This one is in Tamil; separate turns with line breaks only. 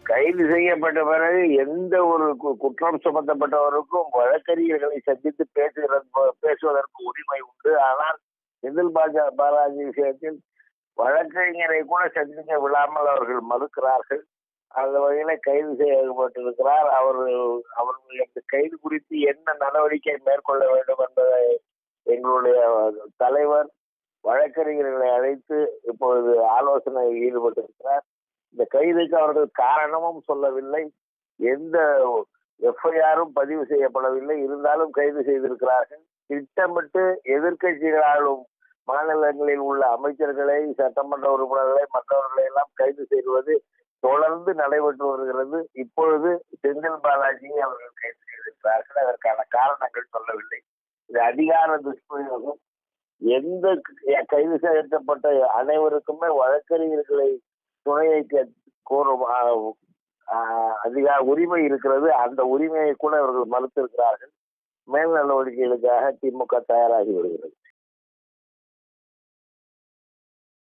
கைது செய்யப்பட்ட பிறகு எந்த ஒரு கு- குற்றம் சுமத்தப்பட்டவருக்கும் வழக்கறிஞர்களை சந்தித்து பேசுகிறது பேசுவதற்கு உரிமை உண்டு ஆனால் செந்தில் பாஜா பாலாஜி விஷயத்தில் வழக்கறிஞரை கூட சந்திக்க விடாமல் அவர்கள் மறுக்கிறார்கள் அந்த வகையில கைது செய்யப்பட்டிருக்கிறார் அவர் அவர்களுடைய இந்த கைது குறித்து என்ன நடவடிக்கை மேற்கொள்ள வேண்டும் என்பதை எங்களுடைய தலைவர் வழக்கறிஞர்களை அழைத்து இப்பொழுது ஆலோசனையில் ஈடுபட்டிருக்கிறார் இந்த கைதுக்கு அவர்கள் காரணமும் சொல்லவில்லை எந்த எஃப்ஐஆரும் பதிவு செய்யப்படவில்லை இருந்தாலும் கைது செய்திருக்கிறார்கள் திட்டமிட்டு எதிர்க்கட்சிகளாலும் மாநிலங்களில் உள்ள அமைச்சர்களை சட்டமன்ற உறுப்பினர்களை மற்றவர்களை எல்லாம் கைது செய்வது தொடர்ந்து நடைபெற்று வருகிறது இப்பொழுது செந்தில் பாலாஜியை அவர்கள் கைது செய்திருக்கிறார்கள் அதற்கான காரணங்கள் சொல்லவில்லை இது அதிகார துஷ்பிரயோகம் எந்த க- கைது செய்யப்பட்ட அனைவருக்குமே வழக்கறிஞர்களை துணையை கே- கோரும் ஆ, ஆ, அதிகார உரிமை இருக்கிறது அந்த உரிமையை கூட அவர்கள் மறுத்திருக்கிறார்கள் மேல் நடவடிக்கைகளுக்காக திமுக தயாராகி வருகிறது